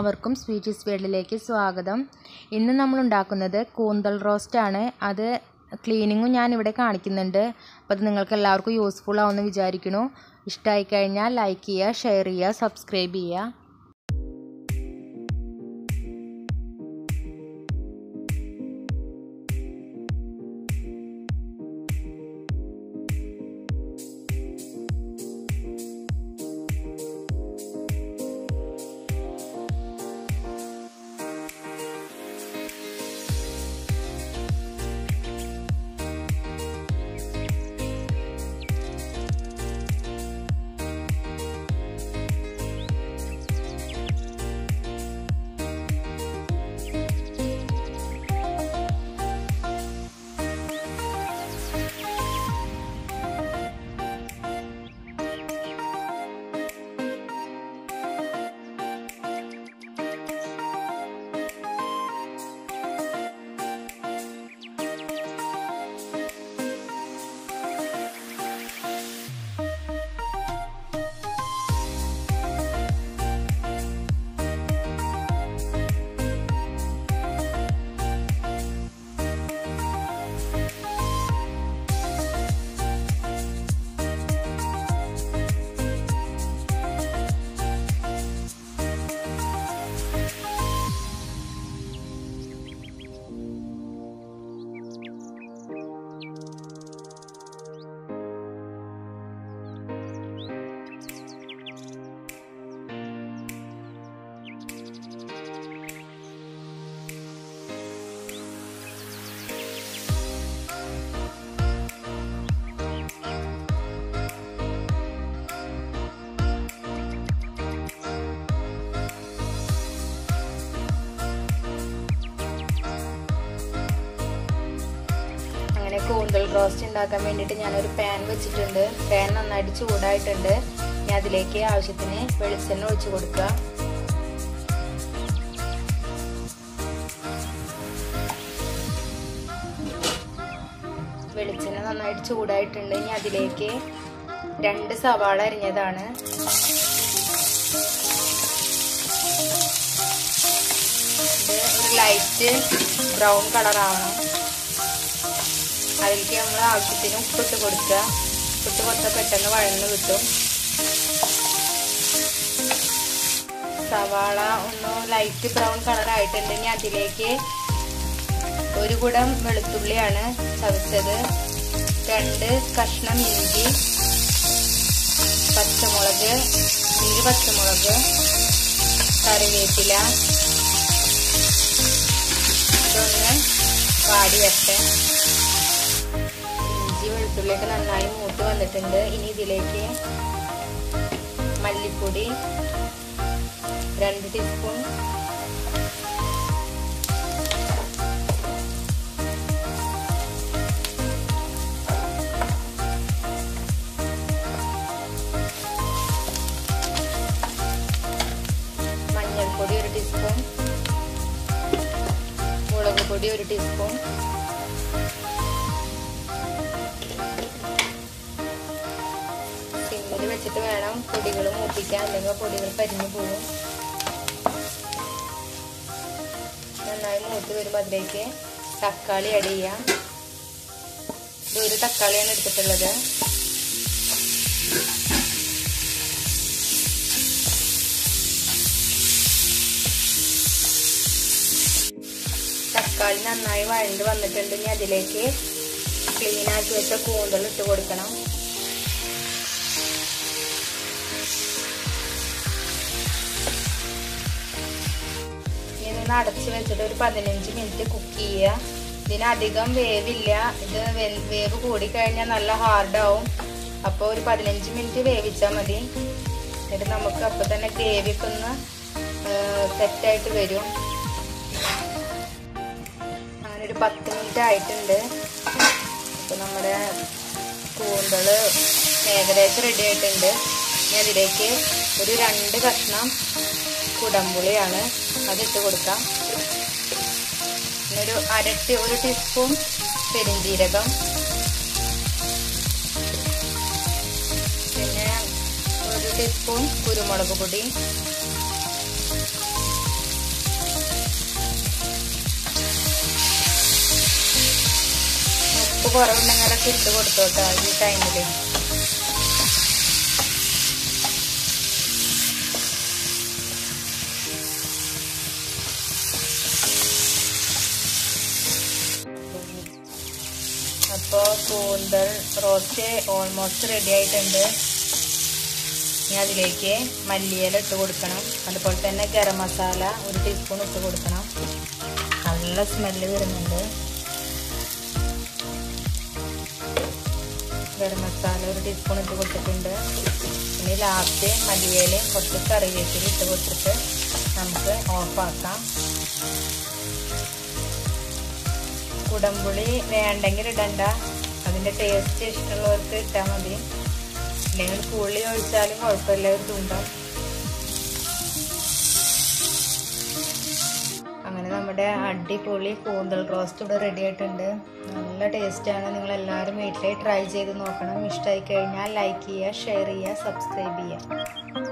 എല്ലാവർക്കും സ്വീറ്റീസ് വേൾഡിലേക്ക് സ്വാഗതം ഇന്ന് നമ്മൾ ഉണ്ടാക്കുന്നത് കൂന്തൽ റോസ്റ്റാണ് അത് ക്ലീനിങ്ങും ഞാൻ ഇവിടെ കാണിക്കുന്നുണ്ട് അപ്പോൾ അത് നിങ്ങൾക്ക് എല്ലാവർക്കും യൂസ്ഫുൾ ആവുമെന്ന് വിചാരിക്കുന്നു ഇഷ്ടമായി കഴിഞ്ഞാൽ ലൈക്ക് ചെയ്യുക ഷെയർ ചെയ്യുക സബ്സ്ക്രൈബ് ചെയ്യുക അങ്ങനെ കൂന്തൽ റോസ്റ്റ് ഉണ്ടാക്കാൻ വേണ്ടിയിട്ട് ഞാനൊരു പാൻ വെച്ചിട്ടുണ്ട് പാൻ നന്നായിട്ട് ചൂടായിട്ടുണ്ട് ഞാൻ അതിലേക്ക് ആവശ്യത്തിന് വെളിച്ചെണ്ണ ഒഴിച്ചു കൊടുക്കുക വെളിച്ചെണ്ണ നന്നായിട്ട് ചൂടായിട്ടുണ്ട് ഇനി അതിലേക്ക് രണ്ട് സവാള അരിഞ്ഞതാണ് ഇത് ഒരു ലൈറ്റ് ബ്രൗൺ കളർ ആവണം അതിലേക്ക് നമ്മൾ ആവശ്യത്തിന് ഉപ്പിട്ട് കൊടുക്കുക ഉപ്പിട്ട് കൊടുത്താൽ പെട്ടെന്ന് വഴന്ന് കിട്ടും സവാള ഒന്ന് ലൈറ്റ് ബ്രൗൺ കളർ ആയിട്ടുണ്ടെങ്കിൽ അതിലേക്ക് ഒരു കുടം വെളുത്തുള്ളിയാണ് ചതച്ചത് രണ്ട് കഷ്ണം ഇഞ്ചി പച്ചമുളക് നീര് പച്ചമുളക് കറിവേപ്പില ഇതൊന്ന് വാടി വരട്ടെ ഇഞ്ചി വെളുത്തുള്ളിയൊക്കെ നന്നായി മൂത്ത് വന്നിട്ടുണ്ട് ഇനി ഇതിലേക്ക് മല്ലിപ്പൊടി രണ്ട് ടീസ്പൂൺ മഞ്ഞൾപ്പൊടി ഒരു ടീസ്പൂൺ മുളക് പൊടി ഒരു ടീസ്പൂൺ സിമ്മിൽ വെച്ചിട്ട് വേണം പൊടികൾ മൂപ്പിക്കാൻ അല്ലെങ്കിൽ പൊടികൾ കരിഞ്ഞു പോകും നന്നായി മൂത്ത് വരുമ്പോൾ അതിലേക്ക് തക്കാളി ആഡ് ചെയ്യാം ഇതൊരു തക്കാളിയാണ് എടുത്തിട്ടുള്ളത് തക്കാളി നന്നായി വഴണ്ട് വന്നിട്ടുണ്ട് ഇനി അതിലേക്ക് ക്ലീൻ ആക്കി വെച്ച കൂന്തൽ ഇട്ട് കൊടുക്കണം ഇതൊന്ന് അടച്ച് വെച്ചിട്ട് ഒരു പതിനഞ്ച് മിനിറ്റ് കുക്ക് ചെയ്യുക ഇതിനധികം വേവില്ല ഇത് വേവ് കൂടിക്കഴിഞ്ഞാൽ നല്ല ഹാർഡാവും അപ്പോൾ ഒരു പതിനഞ്ച് മിനിറ്റ് വേവിച്ചാൽ മതി എന്നിട്ട് നമുക്ക് അപ്പോൾ തന്നെ ഗ്രേവിയൊക്കെ ഒന്ന് സെറ്റായിട്ട് വരും അങ്ങനെ ഒരു പത്ത് മിനിറ്റ് ആയിട്ടുണ്ട് അപ്പോൾ നമ്മുടെ കൂന്തൾ ഏകദേശം റെഡി ആയിട്ടുണ്ട് ഇനി അതിലേക്ക് ഒരു രണ്ട് കഷ്ണം കുടംപുളിയാണ് അതിട്ട് കൊടുക്കാം ഒരു അര ഒരു ടീസ്പൂൺ പെരിഞ്ജീരകം പിന്നെ ഒരു ടീസ്പൂൺ കുരുമുളക് പൊടി കുറവുണ്ടെങ്കിലൊക്കെ ഇട്ട് കൊടുത്തോട്ടോ ഈ ടൈമിൽ അപ്പോൾ കൂന്തൽ റോസ്റ്റ് ഓൾമോസ്റ്റ് റെഡി ആയിട്ടുണ്ട് ഇനി അതിലേക്ക് മല്ലിയില ഇട്ട് കൊടുക്കണം അതുപോലെ തന്നെ ഗരം മസാല ഒരു ടീസ്പൂൺ ഇട്ട് കൊടുക്കണം നല്ല സ്മെല്ല് വരുന്നുണ്ട് ഗരം മസാല ഒരു ടീസ്പൂൺ ഇട്ട് കൊടുത്തിട്ടുണ്ട് ഇനി ലാസ്റ്റ് മല്ലിയിലയും കുറച്ച് കറിവേപ്പില ഇട്ട് കൊടുത്തിട്ട് നമുക്ക് ഓഫാക്കാം കുടംപുളി വേണ്ടെങ്കിൽ ഇടണ്ട അതിൻ്റെ ടേസ്റ്റ് ഇഷ്ടമുള്ളവർക്ക് ഇട്ടാൽ മതി അല്ലെങ്കിൽ പുളി ഒഴിച്ചാലും കുഴപ്പമില്ല ഒരു തുണ്ടം അങ്ങനെ നമ്മുടെ അടിപൊളി കൂന്തൽ റോസ്റ്റ് ഇവിടെ റെഡി ആയിട്ടുണ്ട് നല്ല ടേസ്റ്റാണ് നിങ്ങൾ എല്ലാവരും വീട്ടിൽ ട്രൈ ചെയ്ത് നോക്കണം ഇഷ്ടമായി കഴിഞ്ഞാൽ ലൈക്ക് ചെയ്യുക ഷെയർ ചെയ്യുക സബ്സ്ക്രൈബ് ചെയ്യുക